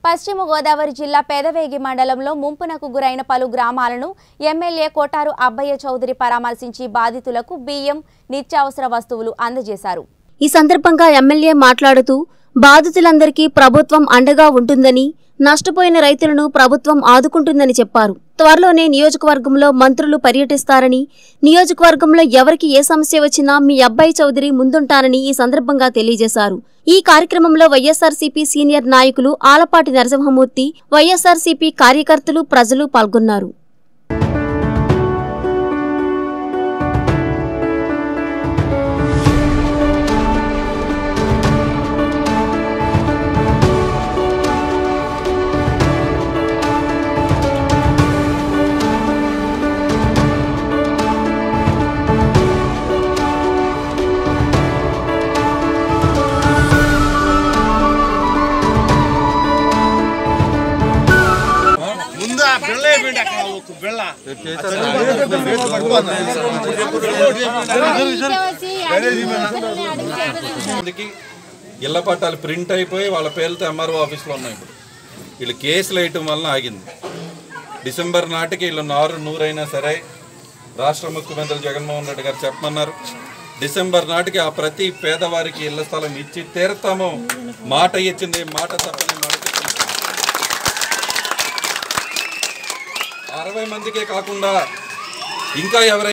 పశ్చిమ గోదావరి జిల్లా పెదవేగి మండలంలో ముంపునకు గురైన పలు గ్రామాలను ఎమ్మెల్యే కోటారు అబ్బయ్య చౌదరి పరామర్శించి బాధితులకు బియ్యం నిత్యావసర వస్తువులు అందజేశారు ఈ సందర్భంగా ఎమ్మెల్యే మాట్లాడుతూ బాధితులందరికీ ప్రభుత్వం అండగా ఉంటుందని నష్టపోయిన రైతులను ప్రభుత్వం ఆదుకుంటుందని చెప్పారు త్వరలోనే నియోజకవర్గంలో మంత్రులు పర్యటిస్తారని నియోజకవర్గంలో ఎవరికి ఏ సమస్య వచ్చినా మీ అబ్బాయి చౌదరి ముందుంటారని ఈ సందర్భంగా తెలియజేశారు ఈ కార్యక్రమంలో వైఎస్ఆర్సీపీ సీనియర్ నాయకులు ఆలపాటి నరసింహమూర్తి వైఎస్ఆర్సీపీ కార్యకర్తలు ప్రజలు పాల్గొన్నారు ముందు ఆ బిళ్ళ అయిపోయింది అక్కడ ఒక బిళ్ళ మందికి ఇళ్ల పట్టాలు ప్రింట్ అయిపోయి వాళ్ళ పేర్లతో ఎంఆర్ఓ ఆఫీస్లో ఉన్నాయి ఇప్పుడు వీళ్ళు కేసులు వేయటం వలన ఆగింది డిసెంబర్ నాటికి వీళ్ళు నారు నూరైనా సరే రాష్ట్ర ముఖ్యమంత్రి జగన్మోహన్ రెడ్డి గారు చెప్పమన్నారు డిసెంబర్ నాటికి ఆ ప్రతి పేదవారికి ఇళ్ల స్థలం ఇచ్చి తీరుతాము మాట ఇచ్చింది మాట తప్పని మాట చెప్పింది. అరవై మందికే కాకుండా ఇంకా ఎవరైనా